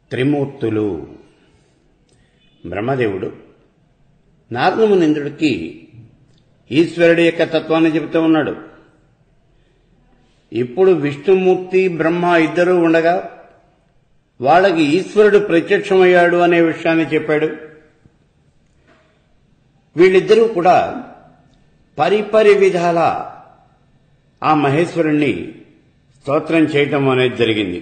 త్రిమూర్తులు బ్రహ్మదేవుడు నారదమునింద్రుడికి ఈశ్వరుడి యొక్క తత్వాన్ని చెబుతూ ఉన్నాడు ఇప్పుడు విష్ణుమూర్తి బ్రహ్మ ఇద్దరూ ఉండగా వాళ్ళకి ఈశ్వరుడు ప్రత్యక్షమయ్యాడు అనే విషయాన్ని చెప్పాడు వీళ్ళిద్దరూ కూడా పరిపరి విధాల ఆ మహేశ్వరుణ్ణి స్తోత్రం చేయటం అనేది జరిగింది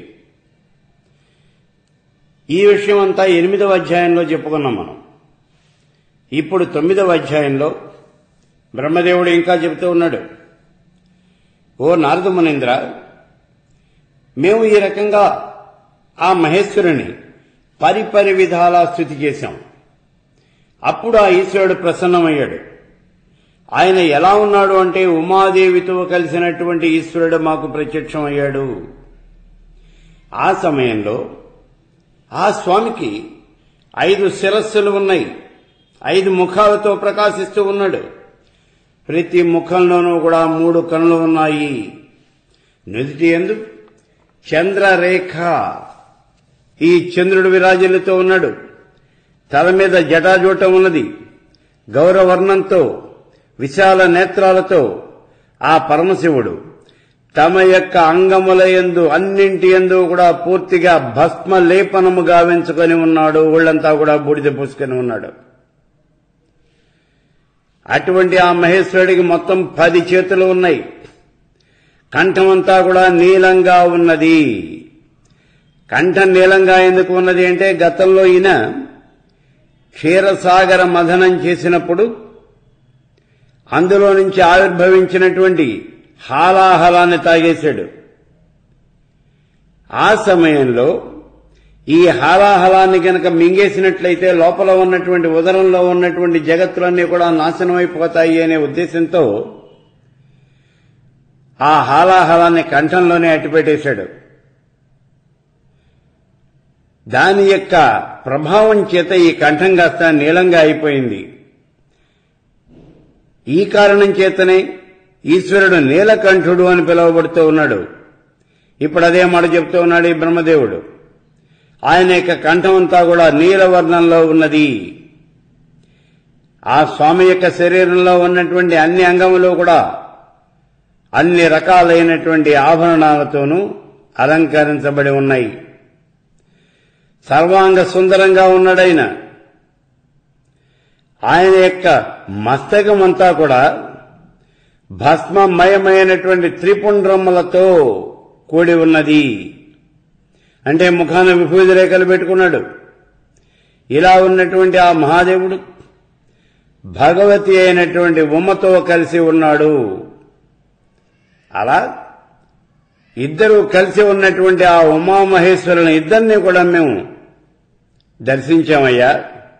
ఈ విషయం అంతా ఎనిమిదవ అధ్యాయంలో చెప్పుకున్నాం మనం ఇప్పుడు తొమ్మిదవ అధ్యాయంలో బ్రహ్మదేవుడు ఇంకా చెబుతూ ఉన్నాడు ఓ నారద మునీంద్ర మేము ఈ రకంగా ఆ మహేశ్వరుని పరిపరి విధాలా స్థుతి చేశాం అప్పుడు ఆ ఈశ్వరుడు ప్రసన్నమయ్యాడు ఆయన ఎలా ఉన్నాడు అంటే ఉమాదేవితో కలిసినటువంటి ఈశ్వరుడు మాకు ప్రత్యక్షమయ్యాడు ఆ సమయంలో ఆ స్వామికి ఐదు శిరస్సులు ఉన్నాయి ఐదు ముఖాలతో ప్రకాశిస్తూ ఉన్నాడు ప్రతి ముఖంలోనూ కూడా మూడు కనులు ఉన్నాయి నుదిటి ఎందు చంద్రరేఖ ఈ చంద్రుడు విరాజిల్లుతూ ఉన్నాడు తల మీద జటాజూటం ఉన్నది గౌరవర్ణంతో విశాల నేత్రాలతో ఆ పరమశివుడు తమ యొక్క అంగముల ఎందు అన్నింటి ఎందు కూడా పూర్తిగా భస్మ లేపనము గావించుకొని ఉన్నాడు ఒళ్ళంతా కూడా బూడిద పూసుకొని ఉన్నాడు అటువంటి ఆ మహేశ్వరుడికి మొత్తం పది చేతులు ఉన్నాయి కంఠమంతా కూడా నీలంగా ఉన్నది కంఠం నీలంగా ఎందుకు ఉన్నది అంటే గతంలో ఈయన క్షీరసాగర మథనం చేసినప్పుడు అందులో నుంచి ఆవిర్భవించినటువంటి హాలాహలాన్ని తాగేశాడు ఆ సమయంలో ఈ హాలాహలాన్ని గనక మింగేసినట్లయితే లోపల ఉన్నటువంటి ఉదరంలో ఉన్నటువంటి జగత్తులన్నీ కూడా నాశనమైపోతాయి అనే ఉద్దేశంతో ఆ హాలాహలాన్ని కంఠంలోనే అట్టిపెట్టేశాడు దాని యొక్క ప్రభావం చేత ఈ కంఠం కాస్త నీలంగా అయిపోయింది ఈ కారణం చేతనే ఈశ్వరుడు నీలకంఠుడు అని పిలువబడుతూ ఉన్నాడు ఇప్పుడు అదే మాట చెప్తూ ఉన్నాడు ఈ బ్రహ్మదేవుడు ఆయన యొక్క కంఠం అంతా కూడా నీలవర్ణంలో ఉన్నది ఆ స్వామి యొక్క శరీరంలో ఉన్నటువంటి అన్ని అంగములు కూడా అన్ని రకాలైనటువంటి ఆభరణాలతోనూ అలంకరించబడి ఉన్నాయి సర్వాంగ సుందరంగా ఉన్నాడైన ఆయన యొక్క మస్తకం అంతా కూడా భస్మమయమైనటువంటి త్రిపుండ్రమ్మలతో కూడి ఉన్నది అంటే ముఖాన విభూతి రేఖలు పెట్టుకున్నాడు ఇలా ఉన్నటువంటి ఆ మహాదేవుడు భగవతి అయినటువంటి ఉమ్మతో కలిసి ఉన్నాడు అలా ఇద్దరు కలిసి ఉన్నటువంటి ఆ ఉమామహేశ్వరుని ఇద్దరిని కూడా మేము దర్శించామయ్యా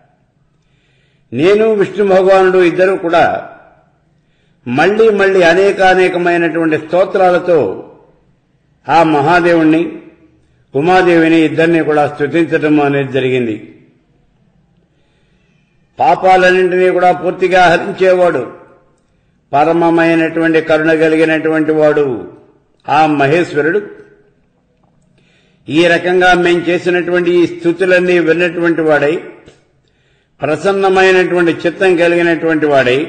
నేను విష్ణు భగవానుడు ఇద్దరు కూడా మళ్లీ మళ్లీ అనేకానేకమైనటువంటి స్తోత్రాలతో ఆ మహాదేవుణ్ణి ఉమాదేవిని ఇద్దరిని కూడా స్తుతించడం అనేది జరిగింది పాపాలన్నింటినీ కూడా పూర్తిగా హరించేవాడు పరమమైనటువంటి కరుణ కలిగినటువంటి వాడు ఆ మహేశ్వరుడు ఈ రకంగా మేం చేసినటువంటి ఈ స్థుతులన్నీ విన్నటువంటి వాడై ప్రసన్నమైనటువంటి చిత్తం కలిగినటువంటి వాడై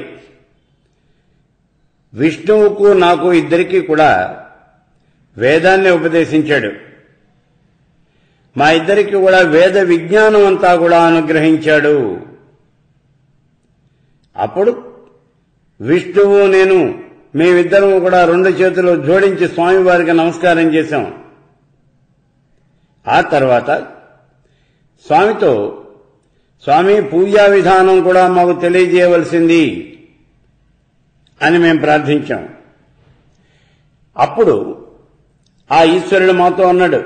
విష్ణువుకు నాకు ఇద్దరికీ కూడా వేదాన్ని ఉపదేశించాడు మా ఇద్దరికి కూడా వేద విజ్ఞానం అంతా కూడా అనుగ్రహించాడు అప్పుడు విష్ణువు నేను మేమిద్దరం కూడా రెండు చేతులు జోడించి స్వామివారికి నమస్కారం చేశాం ఆ తర్వాత స్వామితో స్వామి పూజా విధానం కూడా మాకు తెలియజేయవలసింది అని మేము ప్రార్థించాం అప్పుడు ఆ ఈశ్వరుడు మాతో అన్నాడు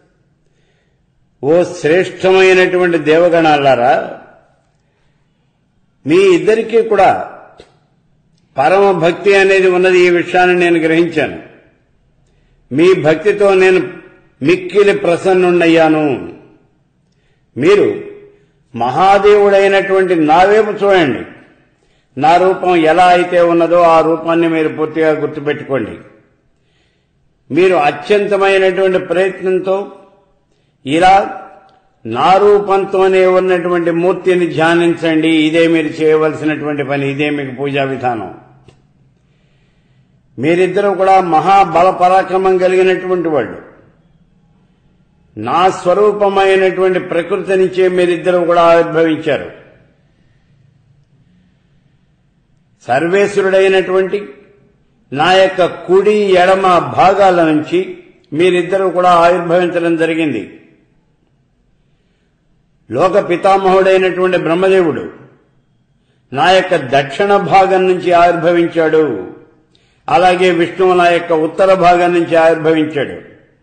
ఓ శ్రేష్టమైనటువంటి దేవగణాలారా మీ ఇద్దరికీ కూడా పరమ భక్తి అనేది ఉన్నది ఈ విషయాన్ని నేను గ్రహించాను మీ భక్తితో నేను మిక్కిలి ప్రసన్నుండయ్యాను మీరు మహాదేవుడైనటువంటి నా వైపు చూడండి నా రూపం ఎలా అయితే ఉన్నదో ఆ రూపాన్ని మీరు పూర్తిగా గుర్తుపెట్టుకోండి మీరు అత్యంతమైనటువంటి ప్రయత్నంతో ఇలా నా రూపంతోనే ఉన్నటువంటి మూర్తిని ధ్యానించండి ఇదే మీరు చేయవలసినటువంటి పని ఇదే మీకు పూజా విధానం మీరిద్దరూ కూడా మహాబల పరాక్రమం కలిగినటువంటి వాళ్ళు నా స్వరూపమైనటువంటి ప్రకృతి నుంచే మీరిద్దరూ కూడా ఆవిర్భవించారు సర్వేశ్వరుడైనటువంటి నా యొక్క కుడి ఎడమ భాగాల నుంచి మీరిద్దరూ కూడా ఆవిర్భవించడం జరిగింది లోక పితామహుడైనటువంటి బ్రహ్మదేవుడు నా యొక్క దక్షిణ భాగం నుంచి ఆవిర్భవించాడు అలాగే విష్ణువు నా యొక్క ఉత్తర భాగం నుంచి ఆవిర్భవించాడు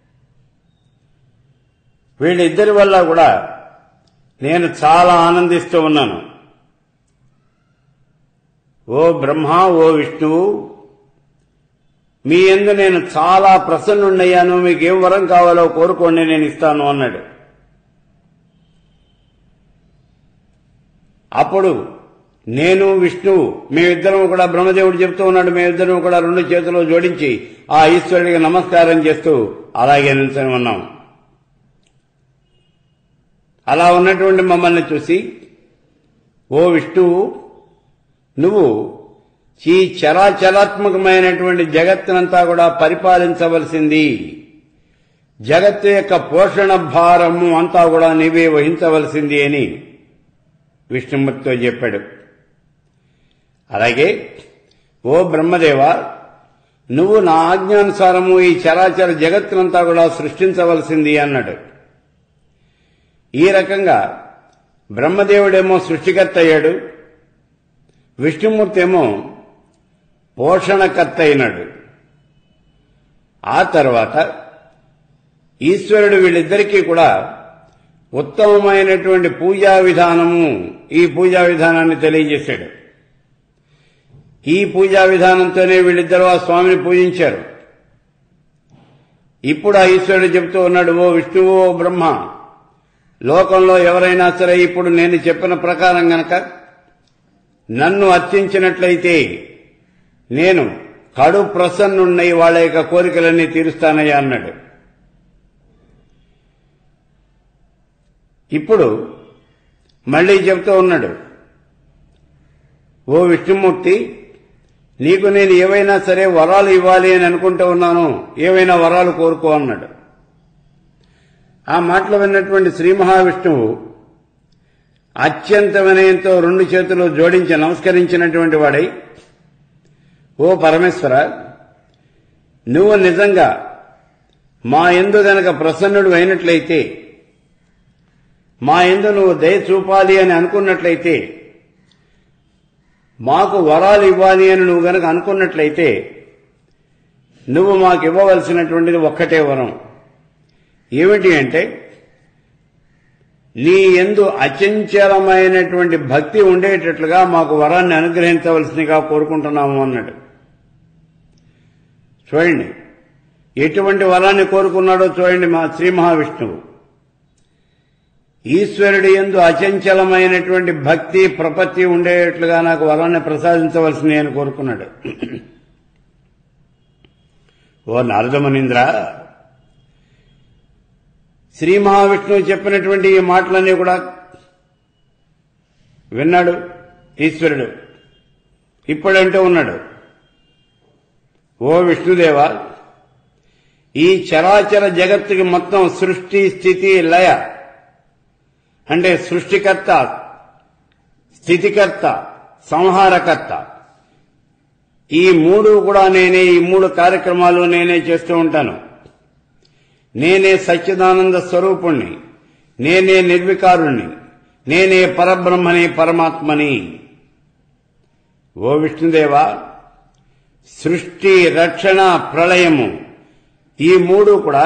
వీళ్ళిద్దరి వల్ల కూడా నేను చాలా ఆనందిస్తూ ఉన్నాను ఓ బ్రహ్మ ఓ విష్ణువు మీ ఎందు నేను చాలా ప్రసన్నుండయ్యాను మీకు ఏం వరం కావాలో కోరుకోండి నేను ఇస్తాను అన్నాడు అప్పుడు నేను విష్ణువు మేమిద్దరం కూడా బ్రహ్మదేవుడు చెప్తూ ఉన్నాడు మేమిద్దరం కూడా రెండు చేతులు జోడించి ఆ ఈశ్వరుడికి నమస్కారం చేస్తూ అలాగే నిల్చొని ఉన్నాం అలా ఉన్నటువంటి మమ్మల్ని చూసి ఓ విష్ణువు నువ్వు ఈ చరాచరాత్మకమైనటువంటి జగత్తునంతా కూడా పరిపాలించవలసింది జగత్తు యొక్క పోషణ భారము అంతా కూడా నీవే వహించవలసింది అని విష్ణుమూర్తితో చెప్పాడు అలాగే ఓ బ్రహ్మదేవ నువ్వు నా ఆజ్ఞానుసారము ఈ చరాచర జగత్తునంతా కూడా సృష్టించవలసింది అన్నాడు ఈ రకంగా బ్రహ్మదేవుడేమో సృష్టికర్త అయ్యాడు విష్ణుమూర్తి ఏమో పోషణకర్త అయినాడు ఆ తర్వాత ఈశ్వరుడు వీళ్ళిద్దరికీ కూడా ఉత్తమమైనటువంటి పూజా విధానము ఈ పూజా విధానాన్ని తెలియజేశాడు ఈ పూజా విధానంతోనే వీళ్ళిద్దరూ ఆ స్వామిని పూజించారు ఇప్పుడు ఆ ఈశ్వరుడు చెబుతూ ఉన్నాడు ఓ విష్ణువు ఓ బ్రహ్మ లోకంలో ఎవరైనా సరే ఇప్పుడు నేను చెప్పిన ప్రకారం గనక నన్ను అర్చించినట్లయితే నేను కడు ప్రసన్నున్నై వాళ్ళ యొక్క కోరికలన్నీ తీరుస్తానయ్యా అన్నాడు ఇప్పుడు మళ్ళీ చెప్తూ ఉన్నాడు ఓ విష్ణుమూర్తి నీకు నేను ఏవైనా సరే వరాలు ఇవ్వాలి అని అనుకుంటూ ఉన్నాను ఏవైనా వరాలు కోరుకో అన్నాడు ఆ మాటలు విన్నటువంటి శ్రీ మహావిష్ణువు అత్యంత వినయంతో రెండు చేతులు జోడించి నమస్కరించినటువంటి వాడై ఓ పరమేశ్వర నువ్వు నిజంగా మా ఎందు గనక ప్రసన్నుడు అయినట్లయితే మా ఎందు నువ్వు దయ చూపాలి అని అనుకున్నట్లయితే మాకు వరాలు ఇవ్వాలి అని నువ్వు గనక అనుకున్నట్లయితే నువ్వు మాకు ఇవ్వవలసినటువంటిది ఒక్కటే వరం ఏమిటి అంటే నీ ఎందు అచంచలమైనటువంటి భక్తి ఉండేటట్లుగా మాకు వరాన్ని అనుగ్రహించవలసిందిగా కోరుకుంటున్నాము అన్నాడు చూడండి ఎటువంటి వరాన్ని కోరుకున్నాడో చూడండి మా శ్రీ మహావిష్ణువు ఈశ్వరుడి ఎందు అచంచలమైనటువంటి భక్తి ప్రపత్తి ఉండేట్లుగా నాకు వరాన్ని ప్రసాదించవలసింది అని కోరుకున్నాడు ఓ నారదమునింద్ర శ్రీ మహావిష్ణువు చెప్పినటువంటి ఈ మాటలన్నీ కూడా విన్నాడు ఈశ్వరుడు ఇప్పుడంటూ ఉన్నాడు ఓ విష్ణుదేవ ఈ చరాచర జగత్తుకి మొత్తం సృష్టి స్థితి లయ అంటే సృష్టికర్త స్థితికర్త సంహారకర్త ఈ మూడు కూడా నేనే ఈ మూడు కార్యక్రమాలు నేనే చేస్తూ ఉంటాను నేనే సచ్చిదానంద స్వరూపుణ్ణి నేనే నిర్వికారుణ్ణి నేనే పరబ్రహ్మని పరమాత్మని ఓ విష్ణుదేవ సృష్టి రక్షణ ప్రళయము ఈ మూడు కూడా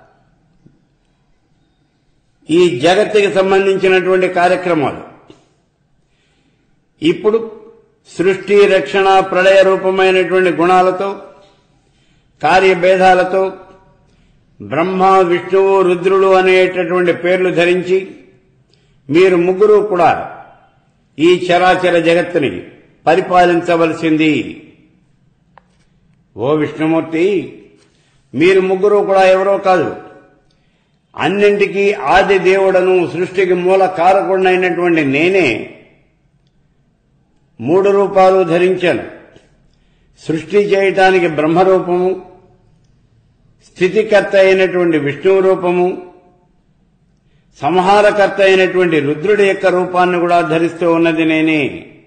ఈ జగత్తుకి సంబంధించినటువంటి కార్యక్రమాలు ఇప్పుడు సృష్టి రక్షణ ప్రళయ రూపమైనటువంటి గుణాలతో కార్యభేదాలతో బ్రహ్మ విష్ణువు రుద్రుడు అనేటటువంటి పేర్లు ధరించి మీరు ముగ్గురు కూడా ఈ చరాచర జగత్తుని పరిపాలించవలసింది ఓ విష్ణుమూర్తి మీరు ముగ్గురు కూడా ఎవరో కాదు అన్నింటికీ ఆది దేవుడను సృష్టికి మూల కారకుడినైనటువంటి నేనే మూడు రూపాలు ధరించాను సృష్టి చేయటానికి బ్రహ్మరూపము స్థితికర్త అయినటువంటి విష్ణువు రూపము సంహారకర్త అయినటువంటి రుద్రుడి యొక్క రూపాన్ని కూడా ధరిస్తూ ఉన్నది నేనే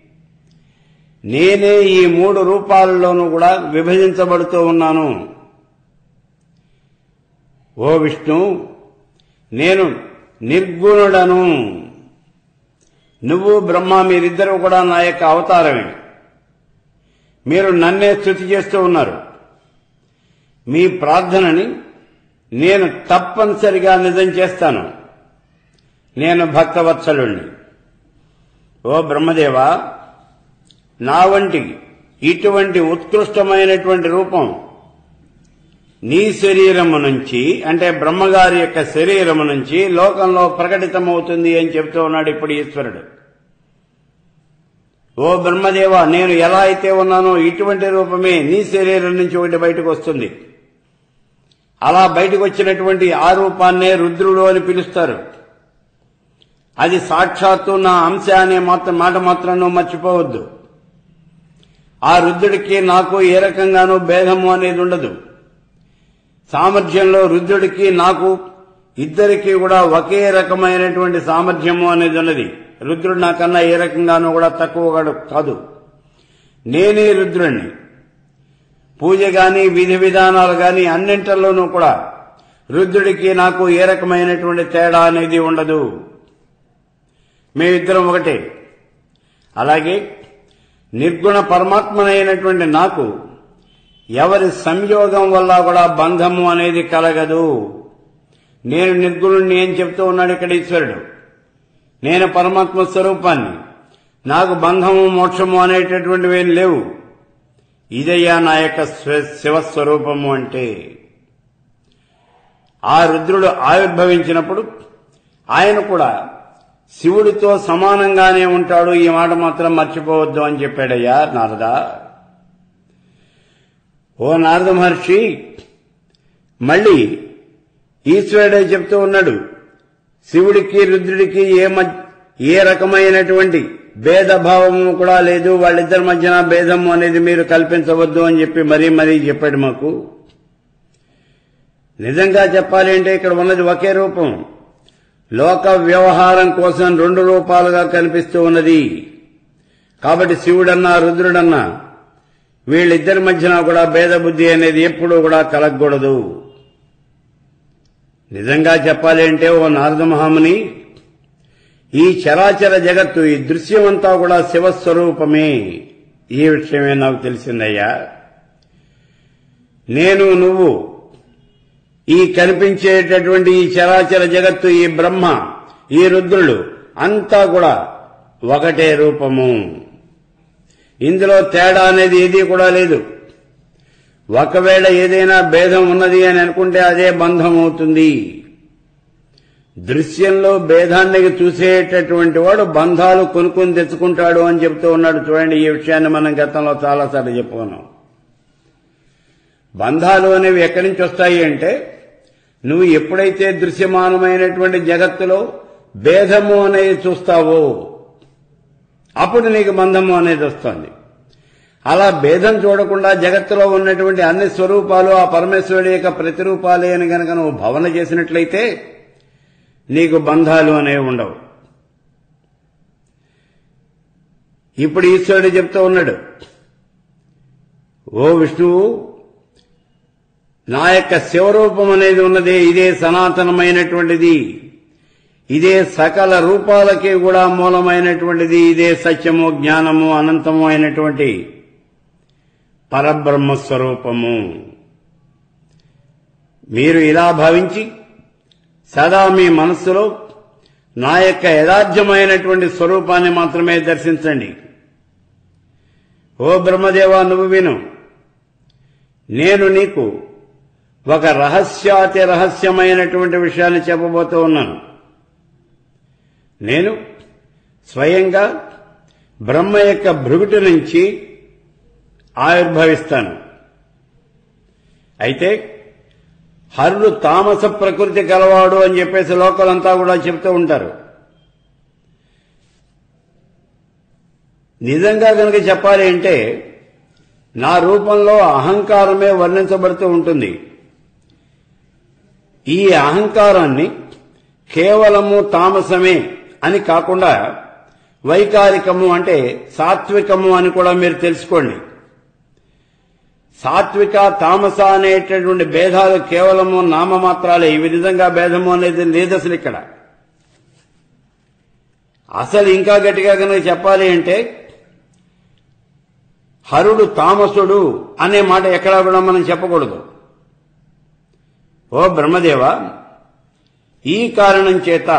నేనే ఈ మూడు రూపాలలోనూ కూడా విభజించబడుతూ ఉన్నాను ఓ విష్ణు నేను నిర్గుణుడను నువ్వు బ్రహ్మ మీరిద్దరూ కూడా నా యొక్క అవతారమే మీరు నన్నే స్థుతి చేస్తూ ఉన్నారు మీ ప్రార్థనని నేను తప్పనిసరిగా నిజం చేస్తాను నేను భక్తవత్సలుణ్ణి ఓ బ్రహ్మదేవా నా వంటి ఇటువంటి ఉత్కృష్టమైనటువంటి రూపం నీ శరీరము నుంచి అంటే బ్రహ్మగారి యొక్క శరీరము నుంచి లోకంలో ప్రకటితమవుతుంది అని చెప్తూ ఉన్నాడు ఇప్పుడు ఈశ్వరుడు ఓ బ్రహ్మదేవ నేను ఎలా అయితే ఉన్నానో ఇటువంటి రూపమే నీ శరీరం నుంచి ఒకటి బయటకు వస్తుంది అలా బయటకు వచ్చినటువంటి ఆ రూపాన్నే రుద్రుడు అని పిలుస్తారు అది సాక్షాత్తు నా అంశ అనే మాత్రం మాట మాత్రం నువ్వు మర్చిపోవద్దు ఆ రుద్రుడికి నాకు ఏ రకంగానూ భేదము అనేది ఉండదు సామర్థ్యంలో రుద్రుడికి నాకు ఇద్దరికి కూడా ఒకే రకమైనటువంటి సామర్థ్యము అనేది ఉన్నది రుద్రుడు నాకన్నా ఏ రకంగానూ కూడా తక్కువ కాదు నేనే రుద్రుణ్ణి పూజ గాని విధి విధానాలు గాని అన్నింటిలోనూ కూడా రుద్రుడికి నాకు ఏ రకమైనటువంటి తేడా అనేది ఉండదు మేమిద్దరం ఒకటే అలాగే నిర్గుణ పరమాత్మనైనటువంటి నాకు ఎవరి సంయోగం వల్ల కూడా బంధము అనేది కలగదు నేను నిర్గుణుణ్ణి అని చెప్తూ ఉన్నాడు ఇక్కడ ఈశ్వరుడు నేను పరమాత్మ స్వరూపాన్ని నాకు బంధము మోక్షము అనేటటువంటివి ఏం లేవు ఇదయ్యా నా యొక్క శివస్వరూపము అంటే ఆ రుద్రుడు ఆవిర్భవించినప్పుడు ఆయన కూడా శివుడితో సమానంగానే ఉంటాడు ఈ మాట మాత్రం మర్చిపోవద్దు అని చెప్పాడయ్యా నారద ఓ నారద మహర్షి మళ్ళీ ఈశ్వరుడే చెప్తూ ఉన్నాడు శివుడికి రుద్రుడికి ఏ ఏ రకమైనటువంటి భేదభావము కూడా లేదు వాళ్ళిద్దరి మధ్యన భేదము అనేది మీరు కల్పించవద్దు అని చెప్పి మరీ మరీ చెప్పాడు మాకు నిజంగా చెప్పాలి అంటే ఇక్కడ ఉన్నది ఒకే రూపం లోక వ్యవహారం కోసం రెండు రూపాలుగా కనిపిస్తూ ఉన్నది కాబట్టి శివుడన్నా రుద్రుడన్నా వీళ్ళిద్దరి మధ్యన కూడా భేద బుద్ధి అనేది ఎప్పుడూ కూడా కలగకూడదు నిజంగా చెప్పాలి అంటే ఓ నారద మహాముని ఈ చరాచర జగత్తు ఈ దృశ్యమంతా కూడా శివస్వరూపమే ఈ విషయమే నాకు తెలిసిందయ్యా నేను నువ్వు ఈ కనిపించేటటువంటి ఈ చరాచర జగత్తు ఈ బ్రహ్మ ఈ రుద్రులు అంతా కూడా ఒకటే రూపము ఇందులో తేడా అనేది ఏదీ కూడా లేదు ఒకవేళ ఏదైనా భేదం ఉన్నది అని అనుకుంటే అదే బంధం అవుతుంది దృశ్యంలో భేదాన్ని చూసేటటువంటి వాడు బంధాలు కొనుక్కొని తెచ్చుకుంటాడు అని చెప్తూ ఉన్నాడు చూడండి ఈ విషయాన్ని మనం గతంలో చాలాసార్లు చెప్పుకున్నాం బంధాలు అనేవి ఎక్కడి నుంచి వస్తాయి అంటే నువ్వు ఎప్పుడైతే దృశ్యమానమైనటువంటి జగత్తులో భేదము అనేది చూస్తావో అప్పుడు నీకు బంధము అనేది వస్తుంది అలా భేదం చూడకుండా జగత్తులో ఉన్నటువంటి అన్ని స్వరూపాలు ఆ పరమేశ్వరుడి యొక్క ప్రతిరూపాలే అని గనక నువ్వు భవన చేసినట్లయితే నీకు బంధాలు అనేవి ఉండవు ఇప్పుడు ఈశ్వరుడు చెప్తూ ఉన్నాడు ఓ విష్ణువు నా యొక్క శివరూపం అనేది ఉన్నది ఇదే సనాతనమైనటువంటిది ఇదే సకల రూపాలకి కూడా మూలమైనటువంటిది ఇదే సత్యము జ్ఞానము అనంతము అయినటువంటి పరబ్రహ్మ స్వరూపము మీరు ఇలా భావించి సదా మీ మనస్సులో నా యొక్క యథార్థమైనటువంటి స్వరూపాన్ని మాత్రమే దర్శించండి ఓ బ్రహ్మదేవా నువ్వు విను నేను నీకు ఒక రహస్యాతి రహస్యమైనటువంటి విషయాన్ని చెప్పబోతూ ఉన్నాను నేను స్వయంగా బ్రహ్మ యొక్క భృగుటి నుంచి ఆవిర్భవిస్తాను అయితే హరుడు తామస ప్రకృతి కలవాడు అని చెప్పేసి లోకలంతా కూడా చెప్తూ ఉంటారు నిజంగా కనుక చెప్పాలి అంటే నా రూపంలో అహంకారమే వర్ణించబడుతూ ఉంటుంది ఈ అహంకారాన్ని కేవలము తామసమే అని కాకుండా వైకారికము అంటే సాత్వికము అని కూడా మీరు తెలుసుకోండి సాత్విక తామస అనేటటువంటి భేదాలు కేవలము నామమాత్రాలే ఇవి నిజంగా భేదము అనేది లేదు అసలు ఇక్కడ అసలు ఇంకా గట్టిగా కనుక చెప్పాలి అంటే హరుడు తామసుడు అనే మాట ఎక్కడా కూడా మనం చెప్పకూడదు ఓ బ్రహ్మదేవ ఈ కారణం చేత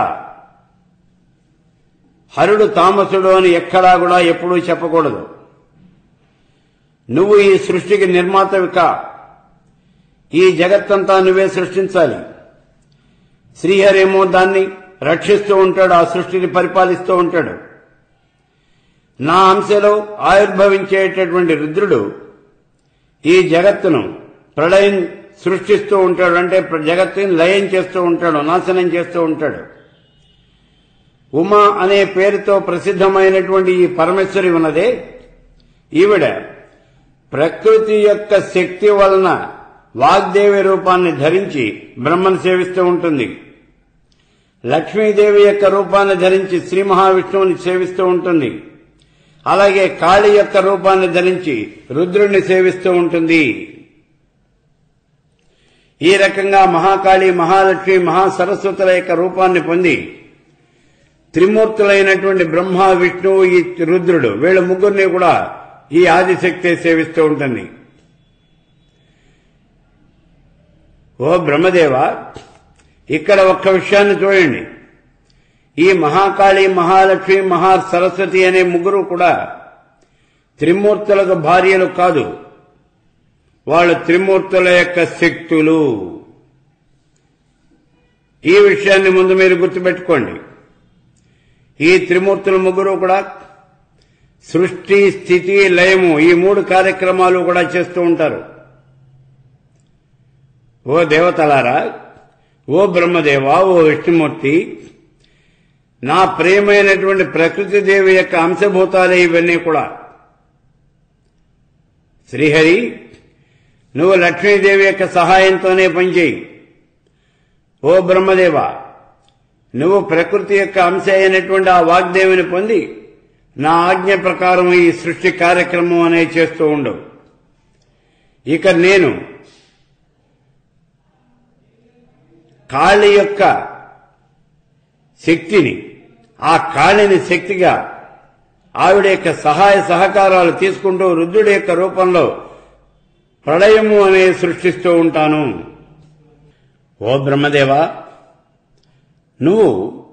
హరుడు తామసుడు అని ఎక్కడా కూడా ఎప్పుడూ చెప్పకూడదు నువ్వు ఈ సృష్టికి నిర్మాతవిక ఈ జగత్తంతా నువ్వే సృష్టించాలి శ్రీహరేమో దాన్ని రక్షిస్తూ ఉంటాడు ఆ సృష్టిని పరిపాలిస్తూ ఉంటాడు నా అంశలో ఆవిర్భవించేటటువంటి రుద్రుడు ఈ జగత్తును ప్రళయం సృష్టిస్తూ ఉంటాడు అంటే జగత్తుని లయం చేస్తూ ఉంటాడు నాశనం చేస్తూ ఉంటాడు ఉమా అనే పేరుతో ప్రసిద్ధమైనటువంటి ఈ పరమేశ్వరి ఉన్నదే ఈవిడ ప్రకృతి యొక్క శక్తి వలన వాగ్దేవి రూపాన్ని ధరించి బ్రహ్మను సేవిస్తూ ఉంటుంది లక్ష్మీదేవి యొక్క రూపాన్ని ధరించి శ్రీ మహావిష్ణువుని సేవిస్తూ ఉంటుంది అలాగే కాళి యొక్క రూపాన్ని ధరించి రుద్రుణ్ణి సేవిస్తూ ఉంటుంది ఈ రకంగా మహాకాళి మహాలక్ష్మి మహాసరస్వతుల యొక్క రూపాన్ని పొంది త్రిమూర్తులైనటువంటి బ్రహ్మ విష్ణువు ఈ రుద్రుడు వీళ్ళ ముగ్గురిని కూడా ఈ ఆదిశక్తి సేవిస్తూ ఉంటుంది ఓ బ్రహ్మదేవ ఇక్కడ ఒక్క విషయాన్ని చూడండి ఈ మహాకాళి మహాలక్ష్మి మహా సరస్వతి అనే ముగ్గురు కూడా త్రిమూర్తులకు భార్యలు కాదు వాళ్ళ త్రిమూర్తుల యొక్క శక్తులు ఈ విషయాన్ని ముందు మీరు గుర్తుపెట్టుకోండి ఈ త్రిమూర్తుల ముగ్గురు కూడా సృష్టి స్థితి లయము ఈ మూడు కార్యక్రమాలు కూడా చేస్తూ ఉంటారు ఓ దేవతలారా ఓ బ్రహ్మదేవ ఓ విష్ణుమూర్తి నా ప్రియమైనటువంటి ప్రకృతి దేవి యొక్క అంశభూతాలే ఇవన్నీ కూడా శ్రీహరి నువ్వు లక్ష్మీదేవి యొక్క సహాయంతోనే పనిచేయి ఓ బ్రహ్మదేవ నువ్వు ప్రకృతి యొక్క అంశ అయినటువంటి ఆ వాగ్దేవిని పొంది నా ఆజ్ఞ ప్రకారం ఈ సృష్టి కార్యక్రమం అనేది చేస్తూ ఉండవు ఇక నేను కాళి యొక్క శక్తిని ఆ కాళిని శక్తిగా ఆవిడ యొక్క సహాయ సహకారాలు తీసుకుంటూ రుద్రుడి యొక్క రూపంలో ప్రళయము అనేది సృష్టిస్తూ ఉంటాను ఓ బ్రహ్మదేవ నువ్వు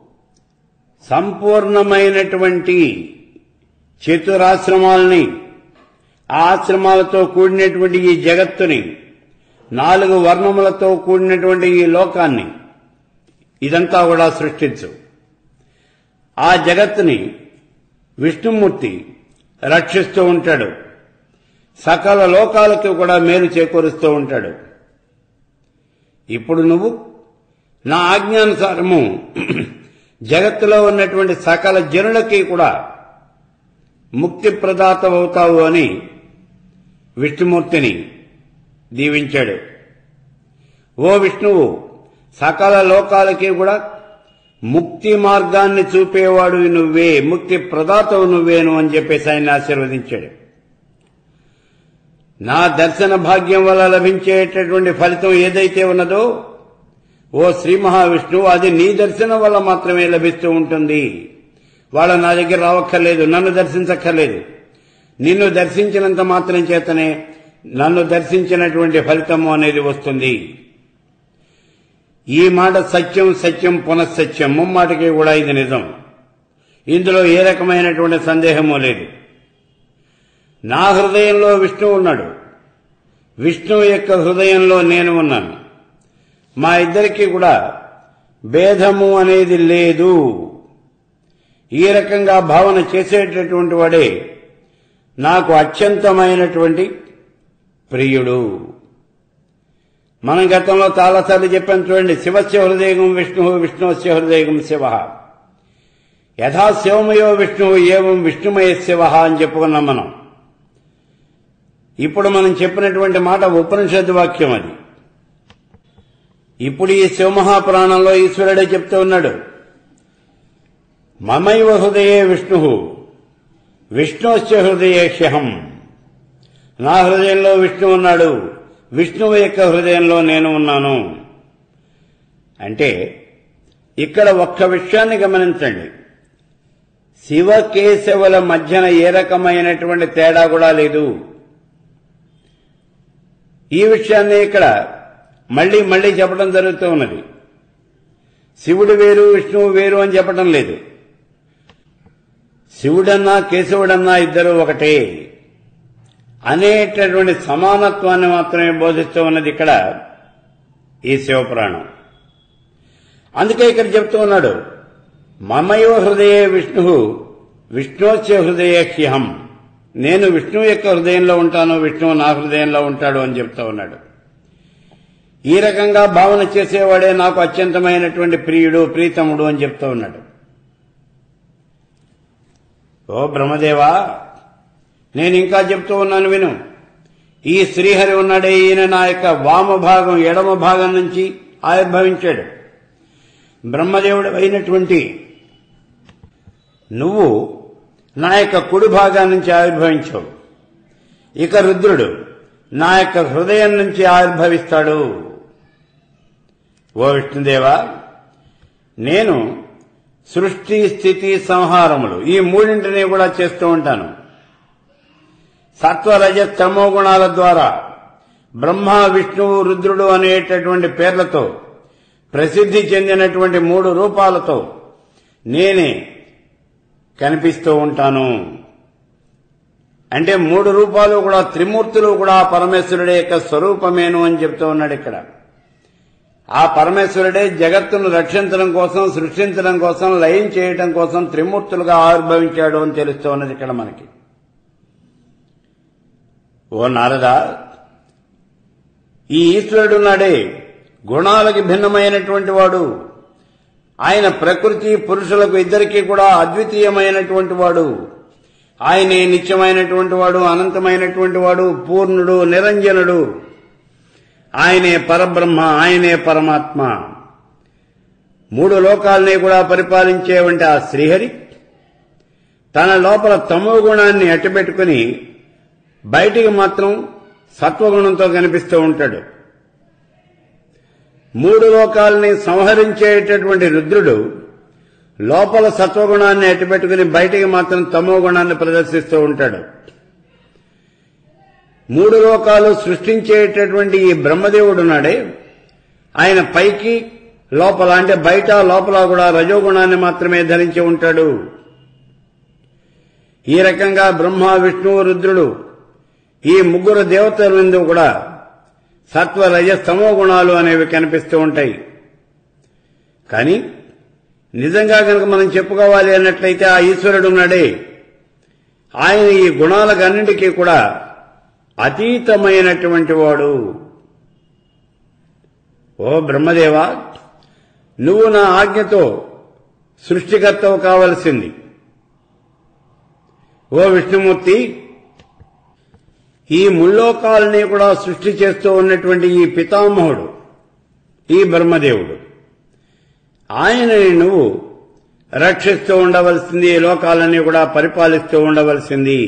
సంపూర్ణమైనటువంటి చతురాశ్రమాలని ఆ ఆశ్రమాలతో కూడినటువంటి ఈ జగత్తుని నాలుగు వర్ణములతో కూడినటువంటి ఈ లోకాన్ని ఇదంతా కూడా సృష్టించు ఆ జగత్తుని విష్ణుమూర్తి రక్షిస్తూ ఉంటాడు సకల లోకాలకు కూడా మేలు చేకూరుస్తూ ఉంటాడు ఇప్పుడు నువ్వు నా ఆజ్ఞానుసారము జగత్తులో ఉన్నటువంటి సకల జనులకి కూడా ముక్తి ప్రదాతవవుతావు అని విష్ణుమూర్తిని దీవించాడు ఓ విష్ణువు సకల లోకాలకి కూడా ముక్తి మార్గాన్ని చూపేవాడు నువ్వే ముక్తి ప్రదాతవు నువ్వేను అని చెప్పేసి ఆయన ఆశీర్వదించాడు నా దర్శన భాగ్యం వల్ల లభించేటటువంటి ఫలితం ఏదైతే ఉన్నదో ఓ శ్రీ మహావిష్ణువు అది నీ దర్శనం వల్ల మాత్రమే లభిస్తూ ఉంటుంది వాళ్ళ నా దగ్గర రావక్కర్లేదు నన్ను దర్శించక్కర్లేదు నిన్ను దర్శించినంత మాత్రం చేతనే నన్ను దర్శించినటువంటి ఫలితము అనేది వస్తుంది ఈ మాట సత్యం సత్యం పునఃసత్యం ముమ్మాటికి కూడా ఇది నిజం ఇందులో ఏ రకమైనటువంటి సందేహము లేదు నా హృదయంలో విష్ణువు ఉన్నాడు విష్ణువు యొక్క హృదయంలో నేను ఉన్నాను మా ఇద్దరికి కూడా భేదము అనేది లేదు ఈ రకంగా భావన చేసేటటువంటి వాడే నాకు అత్యంతమైనటువంటి ప్రియుడు మనం గతంలో చాలాసార్లు చెప్పాను చూడండి శివస్య హృదయం విష్ణు విష్ణువస్య హృదయం శివ యథా శివమయో విష్ణువు ఏవం విష్ణుమయ శివ అని చెప్పుకున్నాం మనం ఇప్పుడు మనం చెప్పినటువంటి మాట ఉపనిషత్ వాక్యం అది ఇప్పుడు ఈ శివమహాపురాణంలో ఈశ్వరుడే చెప్తూ ఉన్నాడు మమైవ హృదయే విష్ణు విష్ణుశ్చ హృదయేహ్యహం నా హృదయంలో విష్ణు ఉన్నాడు విష్ణువు యొక్క హృదయంలో నేను ఉన్నాను అంటే ఇక్కడ ఒక్క విషయాన్ని గమనించండి శివ కేశవుల మధ్యన ఏ రకమైనటువంటి తేడా కూడా లేదు ఈ విషయాన్ని ఇక్కడ మళ్ళీ మళ్ళీ చెప్పడం జరుగుతూ ఉన్నది శివుడు వేరు విష్ణువు వేరు అని చెప్పడం లేదు శివుడన్నా కేశవుడన్నా ఇద్దరు ఒకటే అనేటటువంటి సమానత్వాన్ని మాత్రమే బోధిస్తూ ఉన్నది ఇక్కడ ఈ శివపురాణం అందుకే ఇక్కడ చెప్తూ ఉన్నాడు మమయో హృదయే విష్ణు విష్ణోస్య హృదయేహ్యహం నేను విష్ణువు యొక్క హృదయంలో ఉంటాను విష్ణువు నా హృదయంలో ఉంటాడు అని చెప్తూ ఉన్నాడు ఈ రకంగా భావన చేసేవాడే నాకు అత్యంతమైనటువంటి ప్రియుడు ప్రీతముడు అని చెప్తూ ఉన్నాడు ఓ బ్రహ్మదేవా నేను ఇంకా చెప్తూ ఉన్నాను విను ఈ శ్రీహరి ఉన్నాడే ఈయన నా యొక్క వామ భాగం ఎడమ భాగం నుంచి ఆవిర్భవించాడు బ్రహ్మదేవుడు అయినటువంటి నువ్వు నా యొక్క కుడి భాగం నుంచి ఆవిర్భవించావు ఇక రుద్రుడు నా యొక్క హృదయం నుంచి ఆవిర్భవిస్తాడు ఓ విష్ణుదేవా నేను సృష్టి స్థితి సంహారములు ఈ మూడింటిని కూడా చేస్తూ ఉంటాను సత్వరజ తమో గుణాల ద్వారా బ్రహ్మ విష్ణువు రుద్రుడు అనేటటువంటి పేర్లతో ప్రసిద్ధి చెందినటువంటి మూడు రూపాలతో నేనే కనిపిస్తూ ఉంటాను అంటే మూడు రూపాలు కూడా త్రిమూర్తులు కూడా పరమేశ్వరుడే యొక్క స్వరూపమేను అని చెప్తూ ఉన్నాడు ఇక్కడ ఆ పరమేశ్వరుడే జగత్తును రక్షించడం కోసం సృష్టించడం కోసం లయం చేయడం కోసం త్రిమూర్తులుగా ఆవిర్భవించాడు అని తెలుస్తూ ఉన్నది ఇక్కడ మనకి ఓ నారద ఈ ఈశ్వరుడు నాడే గుణాలకి భిన్నమైనటువంటి వాడు ఆయన ప్రకృతి పురుషులకు ఇద్దరికీ కూడా అద్వితీయమైనటువంటి వాడు ఆయనే నిత్యమైనటువంటి వాడు అనంతమైనటువంటి వాడు పూర్ణుడు నిరంజనుడు ఆయనే పరబ్రహ్మ ఆయనే పరమాత్మ మూడు లోకాలని కూడా పరిపాలించేవంటి ఆ శ్రీహరి తన లోపల తమో గుణాన్ని అట్టబెట్టుకుని బయటికి మాత్రం సత్వగుణంతో కనిపిస్తూ ఉంటాడు మూడు లోకాలని సంహరించేటటువంటి రుద్రుడు లోపల సత్వగుణాన్ని అట్టుపెట్టుకుని బయటికి మాత్రం తమో గుణాన్ని ప్రదర్శిస్తూ ఉంటాడు మూడు లోకాలు సృష్టించేటటువంటి ఈ బ్రహ్మదేవుడు నాడే ఆయన పైకి లోపల అంటే బయట లోపల కూడా రజోగుణాన్ని మాత్రమే ధరించి ఉంటాడు ఈ రకంగా బ్రహ్మ విష్ణువు రుద్రుడు ఈ ముగ్గురు దేవతల ముందు కూడా సత్వ రజ స్తమో గుణాలు అనేవి కనిపిస్తూ ఉంటాయి కానీ నిజంగా కనుక మనం చెప్పుకోవాలి అన్నట్లయితే ఆ ఈశ్వరుడు ఉన్నాడే ఆయన ఈ గుణాలకన్నింటికీ కూడా అతీతమైనటువంటి వాడు ఓ బ్రహ్మదేవా నువ్వు నా ఆజ్ఞతో సృష్టికర్తవు కావలసింది ఓ విష్ణుమూర్తి ఈ ముల్లోకాలని కూడా సృష్టి చేస్తూ ఉన్నటువంటి ఈ పితామహుడు ఈ బ్రహ్మదేవుడు ఆయనని నువ్వు రక్షిస్తూ ఉండవలసింది ఈ లోకాలని కూడా పరిపాలిస్తూ ఉండవలసింది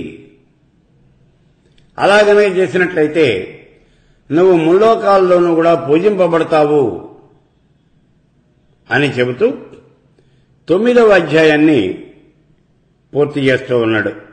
అలాగనే చేసినట్లయితే నువ్వు ముల్లోకాల్లోనూ కూడా పూజింపబడతావు అని చెబుతూ తొమ్మిదవ అధ్యాయాన్ని పూర్తి చేస్తూ ఉన్నాడు